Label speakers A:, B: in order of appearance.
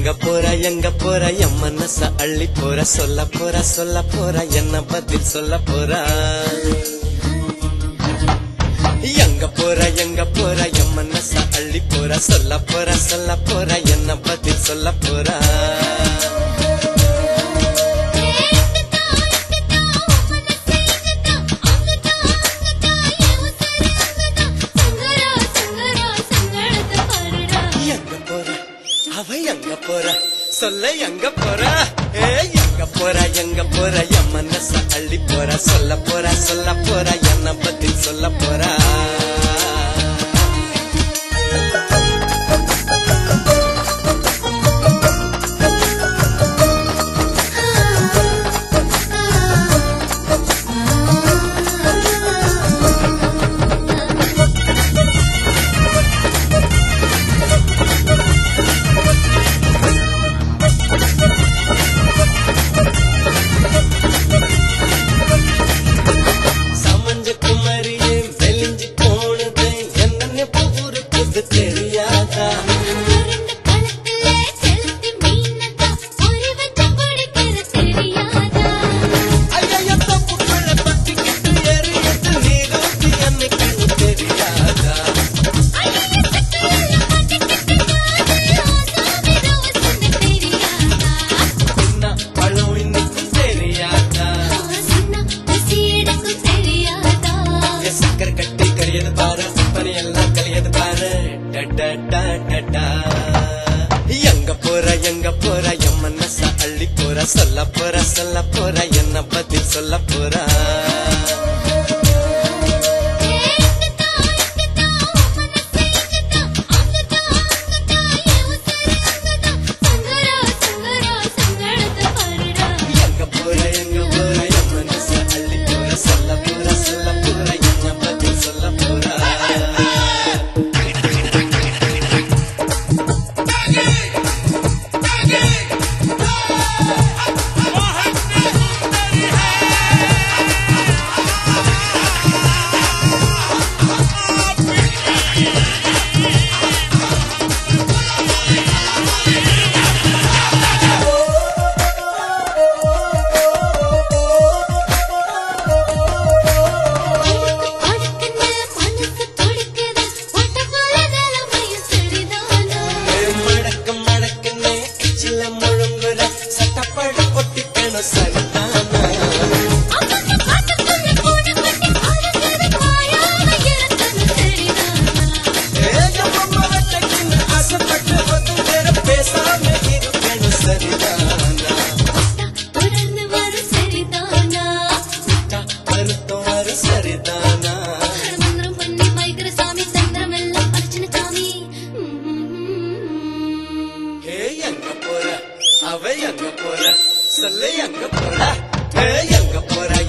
A: எங்க போற எங்க போற என் மனச அள்ளி போற சொல்ல போற சொல்ல போற என்ன பதில் சொல்ல போறா எங்க போற எங்க போற என் மனச அள்ளி போற சொல்ல போற சொல்ல போற என்ன பதில் சொல்ல போறா எங்க போற அவ எங்க போற சொல்ல எங்க போற ஏ எங்க போற எங்க போற என் மனச அள்ளி போற சொல்ல போற சொல்ல போற என்ன பதில் சொல்ல போறா சமஞ்ச குமரியே மெலிஞ்சு போனது என்ன ஊருக்கு தெரியாதா ஐயா தப்புக்குள்ள பத்திக்கிட்டு எறியது நீரோத்தி என்னைக்கு தெரியாதா என்ன பழம் இன்னைக்கும் தெரியாதா என் சக்கரை கட்டி கழியது பாரு பனி எல்லாம் கழியது பாரு டடா டா டடா. எங்க போற எங்க போற என் மனச அள்ளி போற சொல்ல போற சொல்ல போற என்ன பதில் சொல்ல போறா எங்க போற எங்க போற என் மனச அள்ளி போற சொல்ல போற சொல்ல போற என்ன பதில் சொல்ல போறா மடக்கம் மடக்கனே சில முழுங்குற சட்டப்பட ஒட்டிக்கணும் சரிதானா ஏகமம்மா வெட்டக்கின்னு ஆசைப்பட்டு வந்து வேற பேசாம இருக்கணும் சரிதானா அறுத்தம் வரும் சரிதானா ஏ எங்க போற அவ எங்க போற சொல்ல எங்க போற ஏ எங்க போற